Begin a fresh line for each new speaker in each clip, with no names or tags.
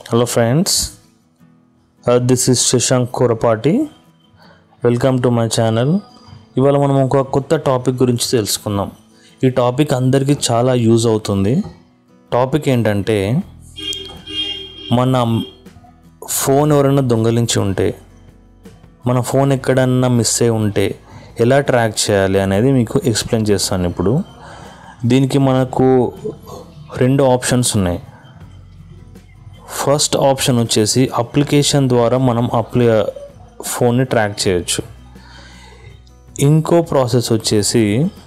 Hello friends this is Shashank Kurapati welcome to my channel ఇవాళ మనం ఒక కొత్త టాపిక్ గురించి తెలుసుకుందాం ఈ టాపిక్ అందరికీ చాలా యూజ్ అవుతుంది టాపిక్ ఏంటంటే మన ఫోన్ ఎవరైనా దొంగలించి ఉంటే మన ఫోన్ ఎక్కడన్నా మిస్ అయి ఉంటే ఎలా ట్రాక్ చేయాలి అనేది మీకు ఎక్స్ప్లెయిన్ చేస్తాను ఇప్పుడు దీనికి మనకు రెండు ఆప్షన్స్ ఉన్నాయి ఫస్ట్ ఆప్షన్ వచ్చేసి అప్లికేషన్ ద్వారా మనం అప్లై ఫోన్ని ట్రాక్ చేయొచ్చు ఇంకో ప్రాసెస్ వచ్చేసి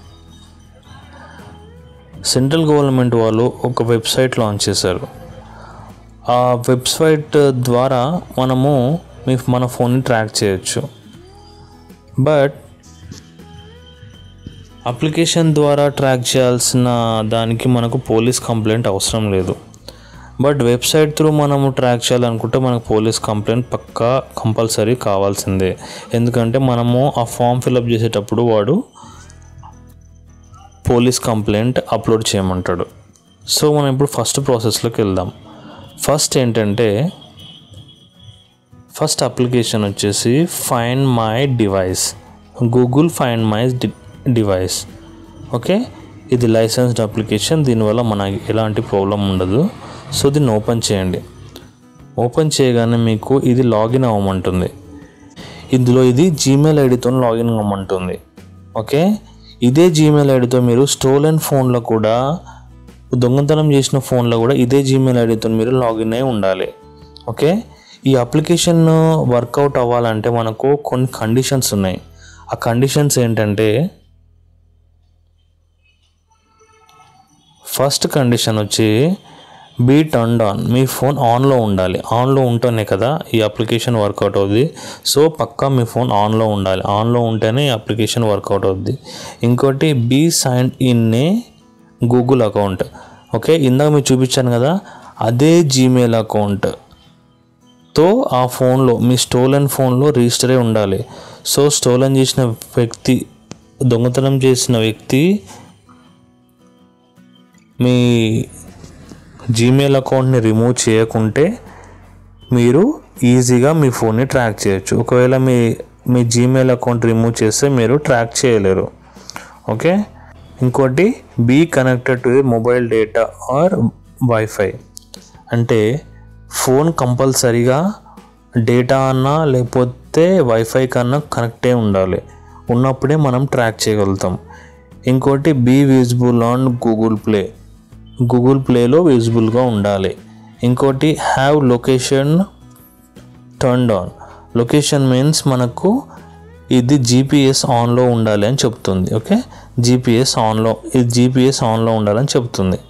సెంట్రల్ గవర్నమెంట్ వాళ్ళు ఒక వెబ్సైట్ లాంచ్ చేశారు ఆ వెబ్సైట్ ద్వారా మనము మీ మన ఫోన్ని ట్రాక్ చేయొచ్చు బట్ అప్లికేషన్ ద్వారా ట్రాక్ చేయాల్సిన దానికి మనకు పోలీస్ కంప్లైంట్ అవసరం లేదు బట్ వెబ్సైట్ త్రూ మనము ట్రాక్ చేయాలనుకుంటే మనకు పోలీస్ కంప్లైంట్ పక్కా కంపల్సరీ కావాల్సిందే ఎందుకంటే మనము ఆ ఫామ్ ఫిలప్ చేసేటప్పుడు వాడు పోలీస్ కంప్లైంట్ అప్లోడ్ చేయమంటాడు సో మనం ఇప్పుడు ఫస్ట్ ప్రాసెస్లోకి వెళ్దాం ఫస్ట్ ఏంటంటే ఫస్ట్ అప్లికేషన్ వచ్చేసి find my device Google find my device okay ఇది లైసెన్స్డ్ అప్లికేషన్ దీనివల్ల మనకి ఎలాంటి ప్రాబ్లం ఉండదు సో దీన్ని ఓపెన్ చేయండి ఓపెన్ చేయగానే మీకు ఇది లాగిన్ అవ్వమంటుంది ఇందులో ఇది జీమెయిల్ ఐడితో లాగిన్ అవ్వమంటుంది ఓకే ఇదే జీమెయిల్ ఐడితో మీరు స్టోలెన్ ఫోన్లో కూడా దొంగతనం చేసిన ఫోన్లో కూడా ఇదే జీమెయిల్ ఐడితో మీరు లాగిన్ అయి ఉండాలి ఓకే ఈ అప్లికేషన్ వర్కౌట్ అవ్వాలంటే మనకు కొన్ని కండిషన్స్ ఉన్నాయి ఆ కండిషన్స్ ఏంటంటే ఫస్ట్ కండిషన్ వచ్చి బీ టర్న్డ్ ఆన్ మీ ఫోన్ ఆన్లో ఉండాలి ఆన్లో ఉంటేనే కదా ఈ అప్లికేషన్ వర్కౌట్ అవుద్ది సో పక్కా మీ ఫోన్ ఆన్లో ఉండాలి ఆన్లో ఉంటేనే ఈ అప్లికేషన్ వర్కౌట్ అవుద్ది ఇంకోటి be sign in a Google account okay ఇందాక మీకు చూపించాను కదా అదే జీమెయిల్ అకౌంట్ తో ఆ ఫోన్లో మీ స్టోలెన్ ఫోన్లో రిజిస్టర్ అయి ఉండాలి సో స్టోలెన్ చేసిన వ్యక్తి దొంగతనం చేసిన వ్యక్తి మీ జీమెయిల్ అకౌంట్ని రిమూవ్ చేయకుంటే మీరు ఈజీగా మీ ఫోన్ని ట్రాక్ చేయొచ్చు ఒకవేళ మీ మీ జీమెయిల్ అకౌంట్ రిమూవ్ చేస్తే మీరు ట్రాక్ చేయలేరు ఓకే ఇంకోటి be connected to mobile data or wifi అంటే ఫోన్ కంపల్సరీగా డేటా అన్నా లేకపోతే వైఫై కన్నా కనెక్ట్ అయి ఉండాలి ఉన్నప్పుడే మనం ట్రాక్ చేయగలుగుతాం ఇంకోటి be visible on Google play Google ప్లేలో విజిబుల్గా ఉండాలి ఇంకోటి have location turned on location means మనకు ఇది జీపీఎస్ ఆన్లో ఉండాలి అని చెప్తుంది ఓకే జీపీఎస్ ఆన్లో ఇది జీపీఎస్ ఆన్లో ఉండాలని చెప్తుంది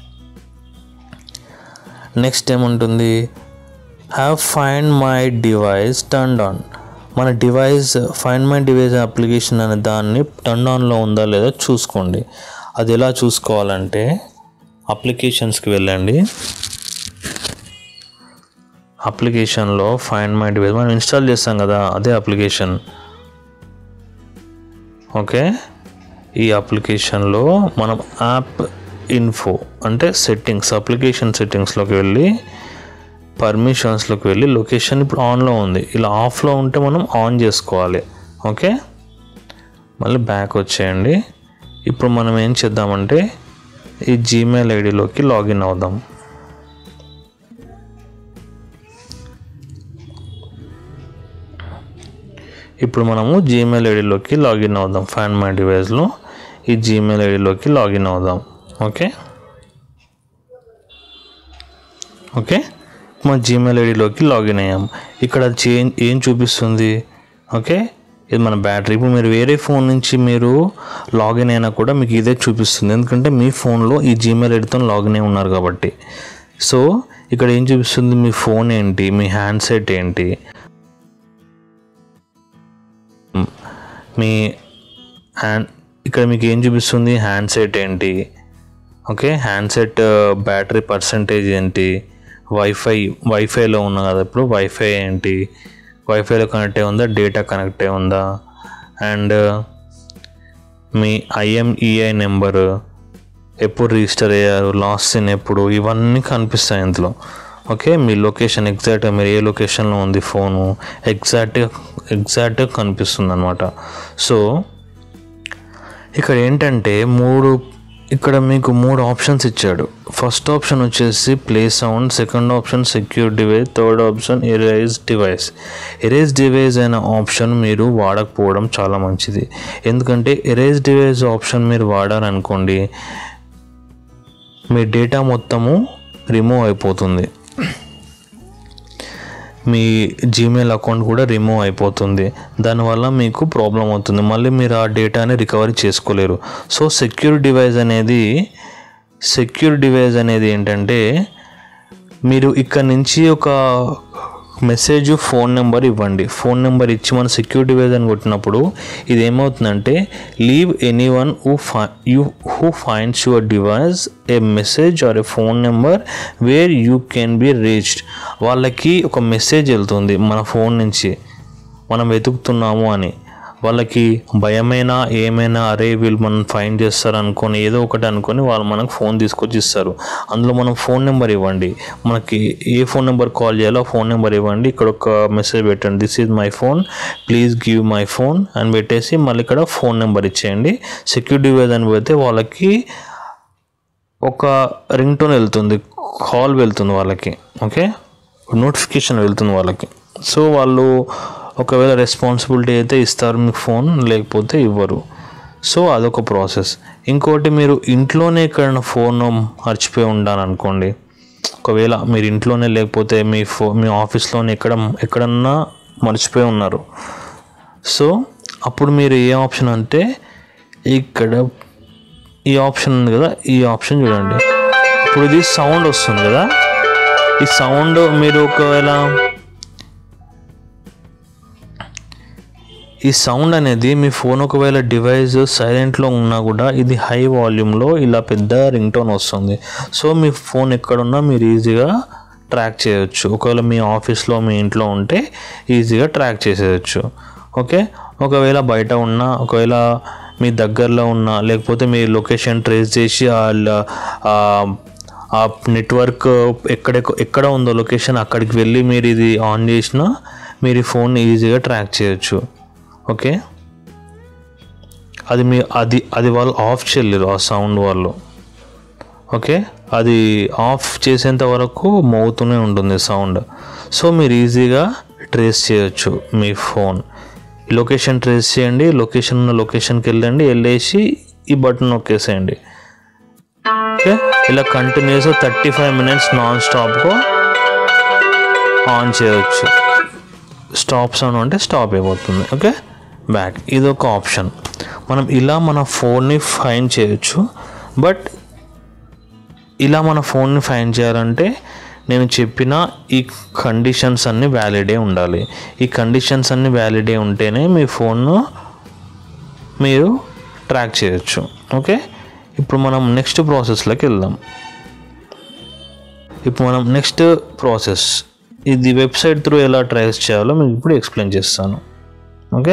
నెక్స్ట్ ఏముంటుంది have find my device turned on మన device find my device application అనే దాన్ని టర్న్ ఆన్లో ఉందా లేదా చూసుకోండి అది ఎలా చూసుకోవాలంటే అప్లికేషన్స్కి వెళ్ళండి అప్లికేషన్లో ఫైండ్ మై డివైస్ మనం ఇన్స్టాల్ చేస్తాం కదా అదే అప్లికేషన్ ఓకే ఈ అప్లికేషన్లో మనం యాప్ ఇన్ఫో అంటే సెట్టింగ్స్ అప్లికేషన్ సెట్టింగ్స్లోకి వెళ్ళి పర్మిషన్స్లోకి వెళ్ళి లొకేషన్ ఇప్పుడు ఆన్లో ఉంది ఇలా ఆఫ్లో ఉంటే మనం ఆన్ చేసుకోవాలి ఓకే మళ్ళీ బ్యాక్ వచ్చేయండి ఇప్పుడు మనం ఏం చేద్దామంటే ఈ జీమెయిల్ ఐడిలోకి లాగిన్ అవుదాం ఇప్పుడు మనము జీమెయిల్ ఐడిలోకి లాగిన్ అవుదాం ఫైండ్ మై డివైస్లో ఈ జీమెయిల్ ఐడిలోకి లాగిన్ అవుదాం ఓకే ఓకే మా జీమెయిల్ ఐడిలోకి లాగిన్ అయ్యాం ఇక్కడ చేంజ్ ఏం చూపిస్తుంది ఓకే ఇది మన బ్యాటరీ ఇప్పుడు మీరు వేరే ఫోన్ నుంచి మీరు లాగిన్ అయినా కూడా మీకు ఇదే చూపిస్తుంది ఎందుకంటే మీ ఫోన్లో ఈ జీమెయిల్ ఐడితో లాగిన్ అయి ఉన్నారు కాబట్టి సో ఇక్కడ ఏం చూపిస్తుంది మీ ఫోన్ ఏంటి మీ హ్యాండ్సెట్ ఏంటి మీ హ్యాండ్ ఇక్కడ మీకు ఏం చూపిస్తుంది హ్యాండ్సెట్ ఏంటి ఓకే హ్యాండ్సెట్ బ్యాటరీ పర్సంటేజ్ ఏంటి వైఫై వైఫైలో ఉన్న కదా ఇప్పుడు వైఫై ఏంటి వైఫైలో కనెక్ట్ అయి ఉందా డేటా కనెక్ట్ అయి ఉందా అండ్ మీ ఐఎంఈఐ నెంబరు ఎప్పుడు రిజిస్టర్ అయ్యారు లాస్ట్ సీన్ ఎప్పుడు ఇవన్నీ కనిపిస్తాయి ఇందులో ఓకే మీ లొకేషన్ ఎగ్జాక్ట్గా మీరు ఏ లొకేషన్లో ఉంది ఫోను ఎగ్జాక్ట్గా ఎగ్జాక్ట్గా కనిపిస్తుంది అనమాట సో ఇక్కడ ఏంటంటే మూడు ఇక్కడ మీకు మూడు ఆప్షన్స్ ఇచ్చాడు ఫస్ట్ ఆప్షన్ వచ్చేసి play sound second option secure device third option erase device erase device అనే ఆప్షన్ మీరు వాడకపోవడం చాలా మంచిది ఎందుకంటే ఎరేజ్ డివైస్ ఆప్షన్ మీరు వాడారనుకోండి మీ డేటా మొత్తము రిమూవ్ అయిపోతుంది మీ జీమెయిల్ అకౌంట్ కూడా రిమూవ్ అయిపోతుంది దానివల్ల మీకు ప్రాబ్లం అవుతుంది మళ్ళీ మీరు ఆ డేటాని రికవరీ చేసుకోలేరు సో సెక్యూర్ డివైస్ అనేది సెక్యూర్ డివైస్ అనేది ఏంటంటే మీరు ఇక్కడ నుంచి ఒక మెసేజ్ ఫోన్ నెంబర్ ఇవ్వండి ఫోన్ నెంబర్ ఇచ్చి మన సెక్యూర్ డివైస్ అని కొట్టినప్పుడు ఇది ఏమవుతుందంటే లీవ్ ఎనీ వన్ హూ ఫై you who finds your device a message or a phone number where you can be reached వాళ్ళకి ఒక మెసేజ్ వెళ్తుంది మన ఫోన్ నుంచి మనం వెతుకుతున్నాము అని వాళ్ళకి భయమైనా ఏమైనా అరే వీళ్ళు మనం ఫైన్ చేస్తారు అనుకొని ఏదో ఒకటి అనుకొని వాళ్ళు మనకు ఫోన్ తీసుకొచ్చి ఇస్తారు అందులో మనం ఫోన్ నెంబర్ ఇవ్వండి మనకి ఏ ఫోన్ నెంబర్ కాల్ చేయాలో ఆ ఫోన్ నెంబర్ ఇవ్వండి ఇక్కడ ఒక మెసేజ్ పెట్టండి this is my phone please give my phone అని పెట్టేసి మళ్ళీ ఇక్కడ ఫోన్ నెంబర్ ఇచ్చేయండి సెక్యూరిటీ డివైస్ అని పెడితే వాళ్ళకి ఒక రింగ్ టోన్ వెళ్తుంది కాల్ వెళ్తుంది వాళ్ళకి ఓకే నోటిఫికేషన్ వెళ్తుంది వాళ్ళకి సో వాళ్ళు ఒకవేళ రెస్పాన్సిబిలిటీ అయితే ఇస్తారు మీకు ఫోన్ లేకపోతే ఇవ్వరు సో అదొక ప్రాసెస్ ఇంకోటి మీరు ఇంట్లోనే ఎక్కడైనా ఫోన్ మర్చిపోయి ఉండాలి అనుకోండి ఒకవేళ మీరు ఇంట్లోనే లేకపోతే మీ ఫో మీ ఆఫీస్లోనే ఎక్కడ ఎక్కడన్నా మర్చిపోయి ఉన్నారు సో అప్పుడు మీరు ఏ ఆప్షన్ అంటే ఇక్కడ ఈ ఆప్షన్ ఉంది కదా ఈ ఆప్షన్ చూడండి ఇప్పుడు ఇది సౌండ్ వస్తుంది కదా ఈ సౌండ్ మీరు ఒకవేళ ఈ సౌండ్ అనేది మీ ఫోన్ ఒకవేళ డివైస్ సైలెంట్లో ఉన్నా కూడా ఇది హై వాల్యూమ్లో ఇలా పెద్ద రింగ్ టోన్ వస్తుంది సో మీ ఫోన్ ఎక్కడున్నా మీరు ఈజీగా ట్రాక్ చేయొచ్చు ఒకవేళ మీ ఆఫీస్లో మీ ఇంట్లో ఉంటే ఈజీగా ట్రాక్ చేసేయచ్చు ఓకే ఒకవేళ బయట ఉన్నా ఒకవేళ మీ దగ్గరలో ఉన్న లేకపోతే మీ లొకేషన్ ట్రేస్ చేసి వాళ్ళ ఆ నెట్వర్క్ ఎక్కడ ఎక్కడ ఉందో లొకేషన్ అక్కడికి వెళ్ళి మీరు ఇది ఆన్ చేసినా మీరు ఈ ఫోన్ ఈజీగా ట్రాక్ చేయొచ్చు ఓకే అది మీ అది అది వాళ్ళు ఆఫ్ చేయలేరు ఆ సౌండ్ వాళ్ళు ఓకే అది ఆఫ్ చేసేంత వరకు మోగుతూనే ఉంటుంది సౌండ్ సో మీరు ఈజీగా ట్రేస్ చేయొచ్చు మీ ఫోన్ లొకేషన్ ట్రేస్ చేయండి లొకేషన్ ఉన్న లొకేషన్కి వెళ్ళండి వెళ్ళేసి ఈ బటన్ నొక్కేసేయండి ఓకే ఇలా continues thirty five minutes non స్టాప్గా ఆన్ చేయొచ్చు స్టాప్ సౌండ్ అంటే స్టాప్ అయిపోతుంది ఓకే బ్యాక్ ఇది ఒక ఆప్షన్ మనం ఇలా మన ఫోన్ని ఫైన్ చేయొచ్చు బట్ ఇలా మన ఫోన్ని ఫైన్ చేయాలంటే నేను చెప్పిన ఈ కండిషన్స్ అన్నీ వ్యాలిడే ఉండాలి ఈ కండిషన్స్ అన్నీ వ్యాలిడే ఉంటేనే మీ ఫోన్ను మీరు ట్రాక్ చేయొచ్చు ఓకే ఇప్పుడు మనం నెక్స్ట్ ప్రాసెస్లోకి వెళ్దాం ఇప్పుడు మనం నెక్స్ట్ ప్రాసెస్ ఇది వెబ్సైట్ త్రూ ఎలా ట్రేస్ చేయాలో మీకు ఇప్పుడు ఎక్స్ప్లెయిన్ చేస్తాను ఓకే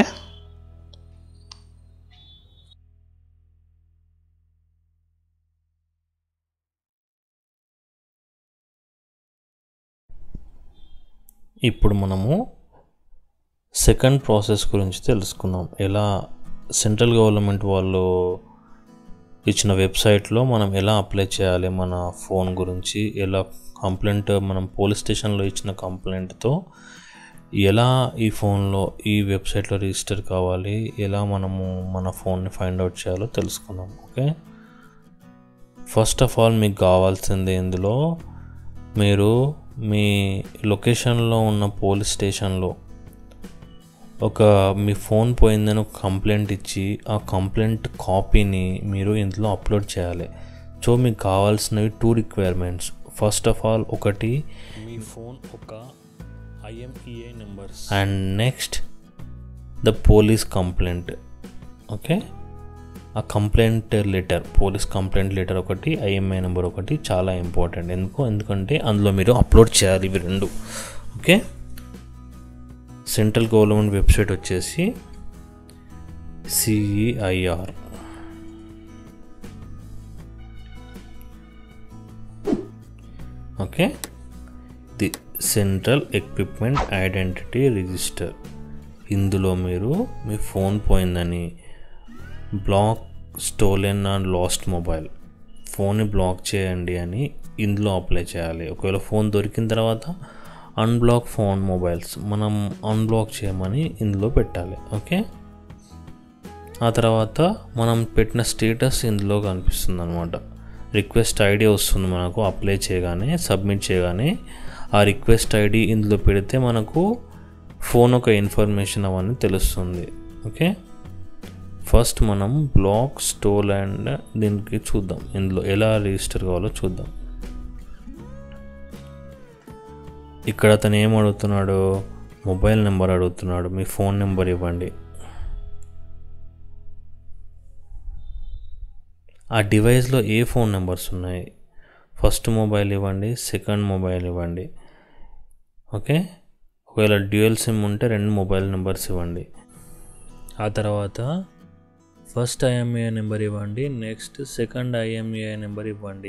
ఇప్పుడు మనము సెకండ్ ప్రాసెస్ గురించి తెలుసుకుందాం ఎలా సెంట్రల్ గవర్నమెంట్ వాళ్ళు ఇచ్చిన వెబ్సైట్లో మనం ఎలా అప్లై చేయాలి మన ఫోన్ గురించి ఎలా కంప్లైంట్ మనం పోలీస్ స్టేషన్లో ఇచ్చిన కంప్లైంట్తో ఎలా ఈ ఫోన్లో ఈ వెబ్సైట్లో రిజిస్టర్ కావాలి ఎలా మనము మన ఫోన్ని ఫైండ్ అవుట్ చేయాలో తెలుసుకుందాం ఓకే ఫస్ట్ ఆఫ్ ఆల్ మీకు కావాల్సింది ఇందులో మీరు మీ లొకేషన్లో ఉన్న పోలీస్ స్టేషన్లో ఒక మీ ఫోన్ పోయిందని ఒక కంప్లైంట్ ఇచ్చి ఆ కంప్లైంట్ కాపీని మీరు ఇందులో అప్లోడ్ చేయాలి సో మీకు కావాల్సినవి two requirements first of all ఒకటి
మీ ఫోన్ ఒక IMEI numbers
and next the police complaint okay ఆ complaint letter police complaint letter ఒకటి ఐఎంఐ నెంబర్ ఒకటి చాలా ఇంపార్టెంట్ ఎందుకు ఎందుకంటే అందులో మీరు అప్లోడ్ చేయాలి ఇవి రెండు ఓకే సెంట్రల్ గవర్నమెంట్ వెబ్సైట్ వచ్చేసి CEIR okay central equipment identity register ఇందులో మీరు మీ ఫోన్ పోయిందని block stolen and lost mobile ఫోన్ని బ్లాక్ చేయండి అని ఇందులో అప్లై చేయాలి ఒకవేళ ఫోన్ దొరికిన తర్వాత అన్బ్లాక్ ఫోన్ మొబైల్స్ మనం అన్బ్లాక్ చేయమని ఇందులో పెట్టాలి ఓకే ఆ తర్వాత మనం పెట్టిన స్టేటస్ ఇందులో కనిపిస్తుంది అనమాట రిక్వెస్ట్ ఐడి వస్తుంది మనకు అప్లై చేయగానే సబ్మిట్ చేయగానే ఆ రిక్వెస్ట్ ఐడి ఇందులో పెడితే మనకు ఫోన్ ఒక ఇన్ఫర్మేషన్ అవన్నీ తెలుస్తుంది ఓకే ఫస్ట్ మనం బ్లాక్ స్టోల్ అండ్ దీనికి చూద్దాం ఇందులో ఎలా రిజిస్టర్ కావాలో చూద్దాం ఇక్కడ అతను ఏం అడుగుతున్నాడు మొబైల్ నెంబర్ అడుగుతున్నాడు మీ ఫోన్ నెంబర్ ఇవ్వండి ఆ డివైస్లో ఏ ఫోన్ నెంబర్స్ ఉన్నాయి ఫస్ట్ మొబైల్ ఇవ్వండి సెకండ్ మొబైల్ ఇవ్వండి ఓకే ఒకవేళ డ్యూయల్ సిమ్ ఉంటే రెండు మొబైల్ నెంబర్స్ ఇవ్వండి ఆ తర్వాత ఫస్ట్ ఐఎంఏ నెంబర్ ఇవ్వండి నెక్స్ట్ సెకండ్ ఐఎంఏ నెంబర్ ఇవ్వండి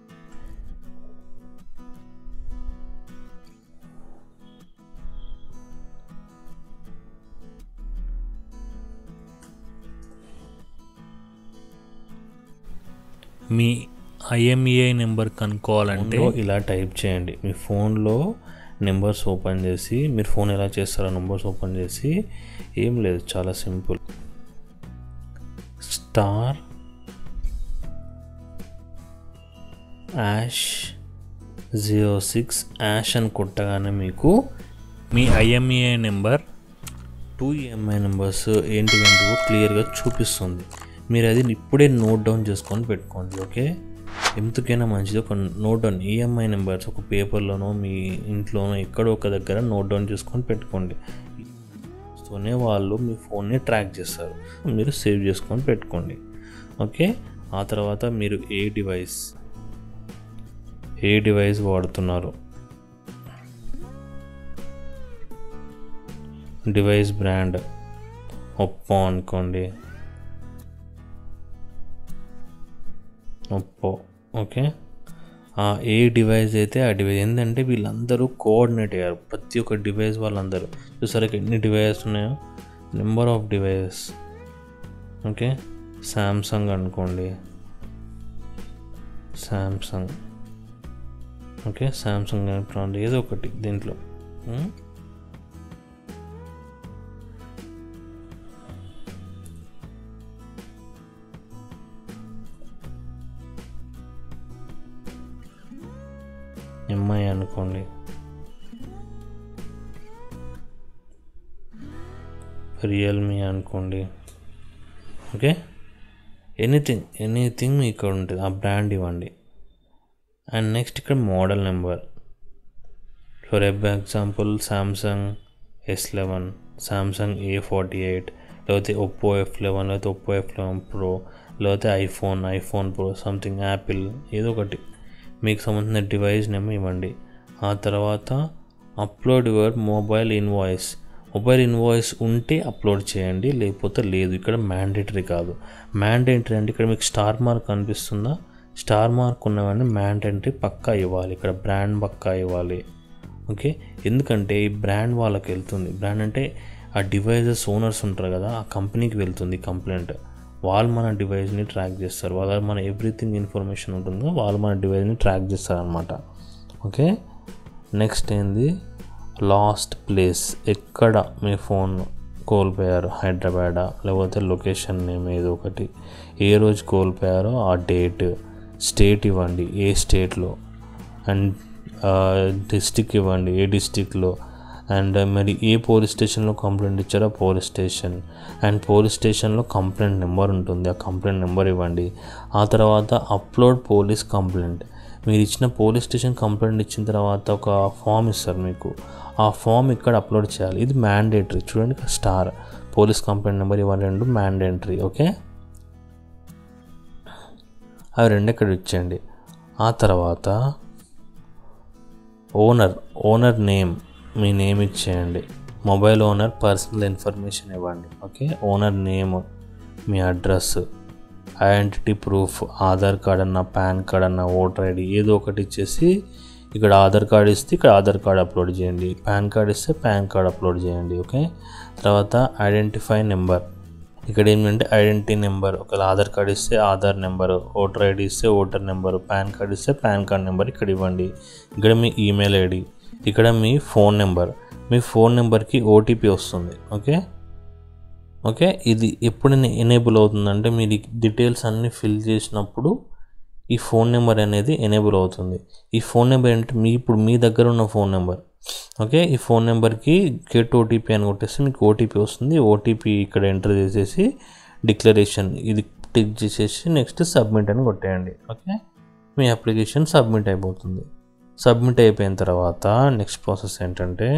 మీ ఐఎంఈఐ నెంబర్ కనుక్కోవాలంటే ఇలా టైప్ చేయండి మీ ఫోన్లో నెంబర్స్ ఓపెన్ చేసి మీరు ఫోన్ ఎలా చేస్తారో నెంబర్స్ ఓపెన్ చేసి ఏం లేదు చాలా simple star hash zero six hash అని కొట్టగానే మీకు మీ IMEI number two IMEI numbers ఏంటి ఏంటివో క్లియర్గా చూపిస్తుంది మీరు అది ఇప్పుడే నోట్ డౌన్ చేసుకొని పెట్టుకోండి ఓకే ఎందుకైనా మంచిది ఒక నోట్ డౌన్ ఈఎంఐ నెంబర్స్ ఒక పేపర్లోనో మీ ఇంట్లోనో ఎక్కడో ఒక దగ్గర నోట్ డౌన్ చేసుకొని పెట్టుకోండి తోనే వాళ్ళు మీ ఫోన్ని ట్రాక్ చేస్తారు మీరు సేవ్ చేసుకొని పెట్టుకోండి ఓకే ఆ తర్వాత మీరు ఏ డివైస్ ఏ డివైస్ వాడుతున్నారు డివైస్ బ్రాండ్ ఒప్పో అనుకోండి ఒప్పో ఓకే ఆ ఏ డివైస్ అయితే ఆ డివైస్ ఏంటంటే వీళ్ళందరూ కోఆర్డినేట్ అయ్యారు ప్రతి ఒక్క డివైస్ వాళ్ళందరూ చూసారా ఎన్ని డివైసెస్ ఉన్నాయో number of devices okay Samsung అనుకోండి శాంసంగ్ ఓకే శాంసంగ్ అనుకోండి ఏదో ఒకటి దీంట్లో ఉం? ఎంఐ అనుకోండి రియల్మీ అనుకోండి ఓకే ఎనీథింగ్ ఎనీథింగ్ ఇక్కడ ఉంటుంది ఆ బ్రాండ్ ఇవ్వండి అండ్ నెక్స్ట్ ఇక్కడ model number for example Samsung S eleven Samsung A forty eight లేకపోతే ఒప్పో ఎఫ్ లెవెన్ లేకపోతే ఒప్పో ఎఫ్ లెవెన్ ప్రో లేకపోతే iPhone iPhone pro something Apple ఏదో ఒకటి మీకు సంబంధించిన డివైస్ నేమ్ ఇవ్వండి ఆ తర్వాత upload your mobile invoice mobile invoice ఉంటే అప్లోడ్ చేయండి లేకపోతే లేదు ఇక్కడ మ్యాండేటరీ కాదు మ్యాండేటరీ అంటే ఇక్కడ మీకు స్టార్ మార్క్ కనిపిస్తుందా స్టార్ మార్క్ ఉన్నవన్నీ మ్యాండేటరీ పక్కా ఇవ్వాలి ఇక్కడ బ్రాండ్ పక్కా ఇవ్వాలి ఓకే ఎందుకంటే ఈ బ్రాండ్ వాళ్ళకి వెళ్తుంది బ్రాండ్ అంటే ఆ డివైజెస్ ఓనర్స్ ఉంటారు కదా ఆ కంపెనీకి వెళ్తుంది కంప్లైంట్ వాళ్ళు మన డివైస్ని ట్రాక్ చేస్తారు వాళ్ళ మన ఎవ్రీథింగ్ ఇన్ఫర్మేషన్ ఉంటుందో వాళ్ళు మన డివైస్ని ట్రాక్ చేస్తారనమాట ఓకే నెక్స్ట్ ఏంది లాస్ట్ ప్లేస్ ఎక్కడ మీ ఫోన్ కోల్పోయారు హైదరాబాదా లేకపోతే లొకేషన్ నేమ్ ఏదో ఒకటి ఏ రోజు కోల్పోయారో ఆ డేట్ స్టేట్ ఇవ్వండి ఏ స్టేట్లో అండ్ డిస్టిక్ ఇవ్వండి ఏ డిస్టిక్లో అండ్ మరి ఏ పోలీస్ స్టేషన్లో కంప్లైంట్ ఇచ్చారో పోలీస్ స్టేషన్ అండ్ పోలీస్ స్టేషన్లో కంప్లైంట్ నెంబర్ ఉంటుంది ఆ కంప్లైంట్ నెంబర్ ఇవ్వండి ఆ తర్వాత అప్లోడ్ పోలీస్ కంప్లైంట్ మీరు ఇచ్చిన పోలీస్ స్టేషన్ కంప్లైంట్ ఇచ్చిన తర్వాత ఒక ఫామ్ ఇస్తారు మీకు ఆ ఫామ్ ఇక్కడ అప్లోడ్ చేయాలి ఇది మ్యాండేటరీ చూడండి ఇక్కడ స్టార్ పోలీస్ కంప్లైంట్ నెంబర్ ఇవ్వండి రెండు మ్యాండేటరీ ఓకే అవి రెండు ఇక్కడ ఇచ్చేయండి ఆ తర్వాత ఓనర్ ఓనర్ నేమ్ మీ నేమ్ ఇచ్చేయండి మొబైల్ ఓనర్ పర్సనల్ ఇన్ఫర్మేషన్ ఇవ్వండి ఓకే ఓనర్ నేమ్ మీ address identity proof Aadhaar card అన్న పాన్ కార్డ్ అన్న ఓటర్ ఐడి ఏదో ఒకటి ఇచ్చేసి ఇక్కడ ఆధార్ కార్డ్ ఇస్తే ఇక్కడ ఆధార్ కార్డ్ అప్లోడ్ చేయండి పాన్ కార్డ్ ఇస్తే పాన్ కార్డ్ అప్లోడ్ చేయండి ఓకే తర్వాత ఐడెంటిఫై నెంబర్ ఇక్కడ ఏంటంటే ఐడెంటిటీ నెంబర్ ఒకవేళ ఆధార్ కార్డ్ ఇస్తే ఆధార్ నెంబర్ ఓటర్ ఐడి ఇస్తే ఓటర్ నెంబర్ పాన్ కార్డ్ ఇస్తే పాన్ కార్డ్ నెంబర్ ఇక్కడ ఇవ్వండి ఇక్కడ మీ ఈమెయిల్ ఐడి ఇక్కడ మీ ఫోన్ నెంబర్ మీ ఫోన్ నెంబర్కి ఓటీపీ వస్తుంది ఓకే ఓకే ఇది ఎప్పుడు ఎనేబుల్ అవుతుందంటే మీరు ఈ డీటెయిల్స్ అన్నీ ఫిల్ చేసినప్పుడు ఈ ఫోన్ నెంబర్ అనేది ఎనేబుల్ అవుతుంది ఈ ఫోన్ నెంబర్ ఏంటంటే మీ ఇప్పుడు మీ దగ్గర ఉన్న ఫోన్ నెంబర్ ఓకే ఈ ఫోన్ నెంబర్కి గెట్ ఓటీపీ అని కొట్టేస్తే మీకు ఓటీపీ వస్తుంది ఓటీపీ ఇక్కడ ఎంటర్ చేసేసి డిక్లరేషన్ ఇది టిక్ చేసేసి నెక్స్ట్ సబ్మిట్ అని కొట్టేయండి ఓకే మీ అప్లికేషన్ సబ్మిట్ అయిపోతుంది సబ్మిట్ అయిపోయిన తర్వాత నెక్స్ట్ ప్రాసెస్ ఏంటంటే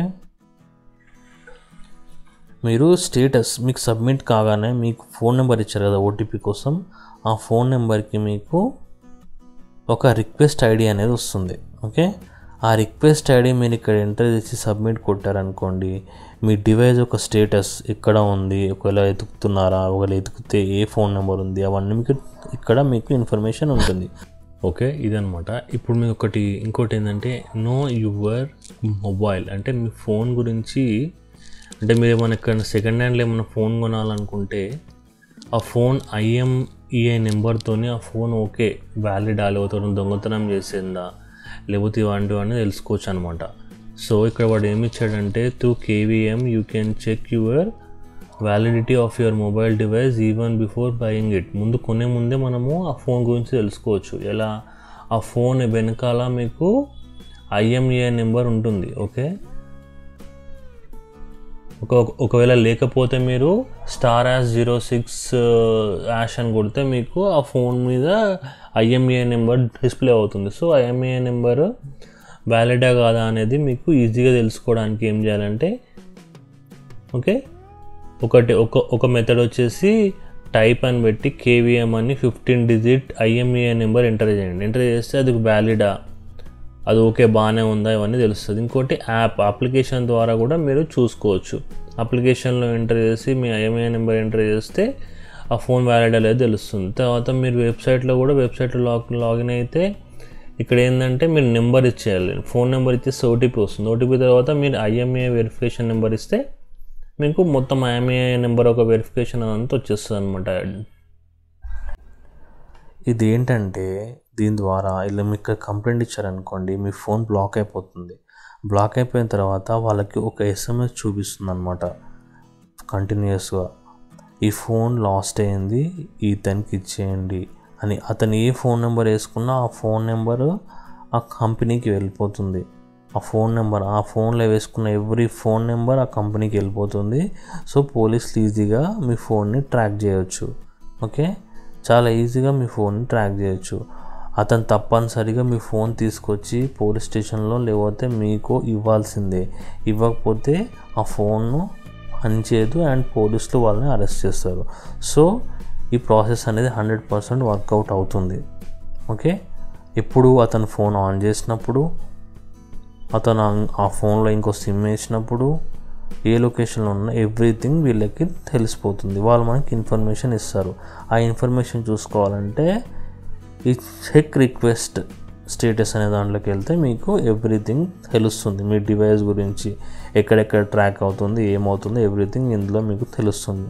మీరు స్టేటస్ మీకు సబ్మిట్ కాగానే మీకు ఫోన్ నెంబర్ ఇచ్చారు కదా ఓటీపీ కోసం ఆ ఫోన్ నెంబర్కి మీకు ఒక రిక్వెస్ట్ ఐడి అనేది వస్తుంది ఓకే ఆ రిక్వెస్ట్ ఐడి మీరు ఇక్కడ ఎంటర్ చేసి సబ్మిట్ కొట్టారనుకోండి మీ డివైస్ ఒక స్టేటస్ ఎక్కడ ఉంది ఒకవేళ ఎతుకుతున్నారా ఒకవేళ ఎతుకుతే ఏ ఫోన్ నెంబర్ ఉంది అవన్నీ మీకు ఇక్కడ మీకు ఇన్ఫర్మేషన్ ఉంటుంది
ఓకే ఇదనమాట ఇప్పుడు మీకు ఒకటి ఇంకోటి ఏంటంటే నో యువర్ మొబైల్ అంటే మీ ఫోన్ గురించి అంటే మీరు ఏమైనా ఎక్కడ సెకండ్ హ్యాండ్లో ఏమైనా ఫోన్ కొనాలనుకుంటే ఆ ఫోన్ ఐఎంఈఐ నెంబర్తోని ఆ ఫోన్ ఓకే వ్యాలిడ్ లేకపోతే దొంగతనం చేసిందా లేకపోతే ఇలాంటివన్నీ తెలుసుకోవచ్చు అనమాట సో ఇక్కడ వాడు ఏమి ఇచ్చాడంటే through KVM you can check your validity of your mobile device even before buying it ముందు కొనే ముందే మనము ఆ ఫోన్ గురించి తెలుసుకోవచ్చు ఎలా ఆ ఫోన్ వెనకాల మీకు ఐఎంఈఐ నెంబర్ ఉంటుంది ఓకే ఒక ఒకవేళ లేకపోతే మీరు star hash zero six hash అని కొడితే మీకు ఆ ఫోన్ మీద ఐఎంఈఐ నెంబర్ డిస్ప్లే అవుతుంది సో ఐఎంఈఐ నెంబర్ వ్యాలిడా కాదా అనేది మీకు ఈజీగా తెలుసుకోవడానికి ఏం చేయాలంటే ఓకే ఒకటి ఒక ఒక మెథడ్ వచ్చేసి టైప్ అని పెట్టి కేవీఎం అని fifteen digit IMEI number enter చేయండి ఎంటర్ చేస్తే అది వ్యాలిడా అది ఓకే బాగానే ఉందా ఇవన్నీ తెలుస్తుంది ఇంకోటి యాప్ అప్లికేషన్ ద్వారా కూడా మీరు చూసుకోవచ్చు అప్లికేషన్లో ఎంటర్ చేసి మీ ఐఎంఐ నెంబర్ ఎంటర్ చేస్తే ఆ ఫోన్ వ్యాలిడ్ అనేది తెలుస్తుంది తర్వాత మీరు వెబ్సైట్లో కూడా వెబ్సైట్లో లాగ్ లాగిన్ అయితే ఇక్కడ ఏంటంటే మీరు నెంబర్ ఇచ్చేయాలి ఫోన్ నెంబర్ ఇచ్చేస్తే ఓటీపీ వస్తుంది ఓటీపీ తర్వాత మీరు ఐఎంఐ వెరిఫికేషన్ నెంబర్ ఇస్తే మీకు మొత్తం ఐఎంఐ నెంబర్ ఒక వెరిఫికేషన్ అదంతా వచ్చేస్తుంది అనమాట
ఇది ఏంటంటే దీని ద్వారా ఇలా మీకు కంప్లైంట్ ఇచ్చారనుకోండి మీ ఫోన్ బ్లాక్ అయిపోతుంది బ్లాక్ అయిపోయిన తర్వాత వాళ్ళకి ఒక ఎస్ఎంఎస్ చూపిస్తుంది అనమాట కంటిన్యూస్గా ఈ ఫోన్ లాస్ట్ అయింది ఇతనికి ఇచ్చేయండి అని అతను ఏ ఫోన్ నెంబర్ వేసుకున్నా ఆ ఫోన్ నెంబరు ఆ కంపెనీకి వెళ్ళిపోతుంది ఆ ఫోన్ నెంబర్ ఆ ఫోన్లో వేసుకున్న ఎవ్రీ ఫోన్ నెంబర్ ఆ కంపెనీకి వెళ్ళిపోతుంది సో పోలీసులు ఈజీగా మీ ఫోన్ని ట్రాక్ చేయొచ్చు ఓకే చాలా ఈజీగా మీ ఫోన్ని ట్రాక్ చేయొచ్చు అతను తప్పనిసరిగా మీ ఫోన్ తీసుకొచ్చి పోలీస్ స్టేషన్లో లేకపోతే మీకు ఇవ్వాల్సిందే ఇవ్వకపోతే ఆ ఫోన్ను పనిచేయదు అండ్ పోలీసులు వాళ్ళని అరెస్ట్ చేస్తారు సో ఈ ప్రాసెస్ అనేది హండ్రెడ్ పర్సెంట్ వర్కౌట్ అవుతుంది ఓకే ఎప్పుడు అతను ఫోన్ ఆన్ చేసినప్పుడు అతను ఆ ఫోన్లో ఇంకో సిమ్ వేసినప్పుడు ఏ లొకేషన్లో ఉన్న ఎవ్రీథింగ్ వీళ్ళకి తెలిసిపోతుంది వాళ్ళు మనకి ఇన్ఫర్మేషన్ ఇస్తారు ఆ ఇన్ఫర్మేషన్ చూసుకోవాలంటే ఈ చెక్ రిక్వెస్ట్ స్టేటస్ అనే దాంట్లోకి వెళ్తే మీకు ఎవ్రీథింగ్ తెలుస్తుంది మీ డివైస్ గురించి ఎక్కడెక్కడ ట్రాక్ అవుతుంది ఏమవుతుంది ఎవ్రీథింగ్ ఇందులో మీకు తెలుస్తుంది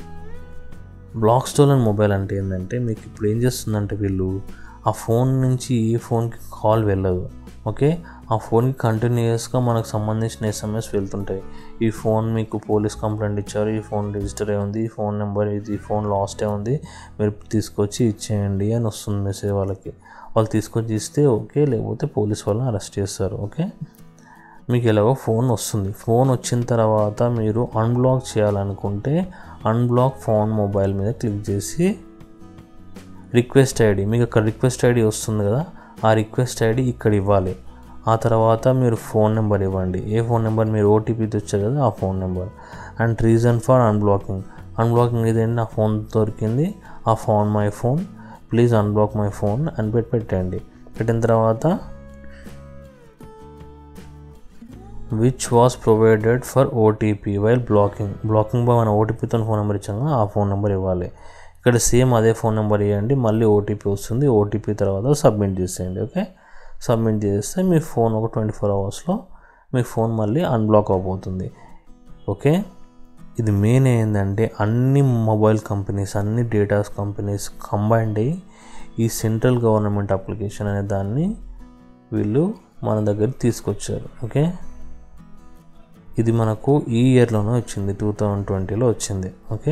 బ్లాక్ స్టోలన్ మొబైల్ అంటే ఏంటంటే మీకు ఇప్పుడు ఏం చేస్తుందంటే వీళ్ళు ఆ ఫోన్ నుంచి ఈ ఫోన్కి కాల్ వెళ్ళదు ఓకే ఆ ఫోన్కి కంటిన్యూస్గా మనకు సంబంధించిన ఎస్ఎంఎస్ వెళ్తుంటాయి ఈ ఫోన్ మీకు పోలీస్ కంప్లైంట్ ఇచ్చారు ఈ ఫోన్ రిజిస్టర్ అయి ఉంది ఈ ఫోన్ నెంబర్ ఇది ఈ ఫోన్ లాస్ట్ అయి ఉంది మీరు తీసుకొచ్చి ఇచ్చేయండి అని వస్తుంది మెసేజ్ వాళ్ళకి వాళ్ళు తీసుకొచ్చి ఇస్తే ఓకే లేకపోతే పోలీస్ వాళ్ళని అరెస్ట్ చేస్తారు ఓకే మీకు ఎలాగో ఫోన్ వస్తుంది ఫోన్ వచ్చిన తర్వాత మీరు అన్బ్లాక్ చేయాలనుకుంటే అన్బ్లాక్ ఫోన్ మొబైల్ మీద క్లిక్ చేసి రిక్వెస్ట్ ఐడి మీకు అక్కడ రిక్వెస్ట్ ఐడి వస్తుంది కదా ఆ రిక్వెస్ట్ ఐడి ఇక్కడ ఇవ్వాలి ఆ తర్వాత మీరు ఫోన్ నెంబర్ ఇవ్వండి ఏ ఫోన్ నెంబర్ మీరు ఓటీపీ తెచ్చారు కదా ఆ phone number and reason for unblocking unblocking ఇదేంటి నా ఫోన్ దొరికింది ఆ phone my phone please unblock my phone అని పెట్టి పెట్టండి పెట్టిన తర్వాత which was provided for OTP while blocking blocking by మన ఓటీపీతో ఫోన్ నెంబర్ ఇచ్చాము ఆ ఫోన్ నెంబర్ ఇవ్వాలి ఇక్కడ సేమ్ అదే ఫోన్ నెంబర్ ఇవ్వండి మళ్ళీ ఓటీపీ వస్తుంది ఓటీపీ తర్వాత సబ్మిట్ చేసేయండి ఓకే సబ్మిట్ చేస్తే మీ ఫోన్ ఒక ట్వంటీ ఫోర్ అవర్స్లో మీ ఫోన్ మళ్ళీ అన్బ్లాక్ అవబోతుంది ఓకే ఇది మెయిన్ ఏంటంటే అన్ని మొబైల్ కంపెనీస్ అన్ని డేటాస్ కంపెనీస్ కంబైన్డ్ అయ్యి ఈ సెంట్రల్ గవర్నమెంట్ అప్లికేషన్ అనే దాన్ని వీళ్ళు మన దగ్గర తీసుకొచ్చారు ఓకే ఇది మనకు ఈ ఇయర్లోనే వచ్చింది టూ థౌజండ్ ట్వంటీలో వచ్చింది ఓకే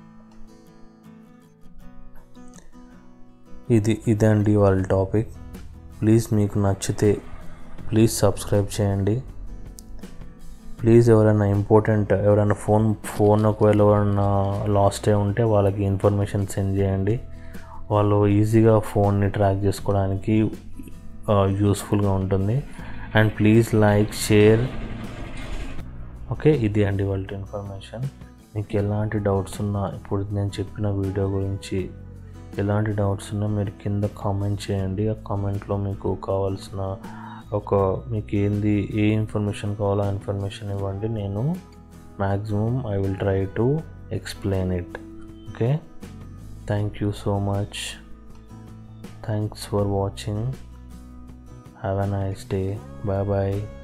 ఇది ఇదండి వాళ్ళ టాపిక్ ప్లీజ్ మీకు నచ్చితే ప్లీజ్ సబ్స్క్రైబ్ చేయండి ప్లీజ్ ఎవరైనా ఇంపార్టెంట్ ఎవరైనా ఫోన్ ఫోన్ ఒకవేళ ఎవరైనా లాస్ట్ అయి ఉంటే వాళ్ళకి ఇన్ఫర్మేషన్ సెండ్ చేయండి వాళ్ళు ఈజీగా ఫోన్ని ట్రాక్ చేసుకోవడానికి యూస్ఫుల్గా ఉంటుంది and please like share okay ఇది అండి వాళ్ళ ఇన్ఫర్మేషన్ మీకు ఎలాంటి డౌట్స్ ఉన్నా ఇప్పుడు నేను చెప్పిన వీడియో గురించి ఎలాంటి డౌట్స్ ఉన్నా మీరు కింద కామెంట్ చేయండి ఆ కామెంట్లో మీకు కావాల్సిన ఒక మీకు ఏంది ఏ ఇన్ఫర్మేషన్ కావాలో ఆ ఇన్ఫర్మేషన్ ఇవ్వండి నేను maximum I will try to explain it okay thank you so much thanks for watching have a nice day bye bye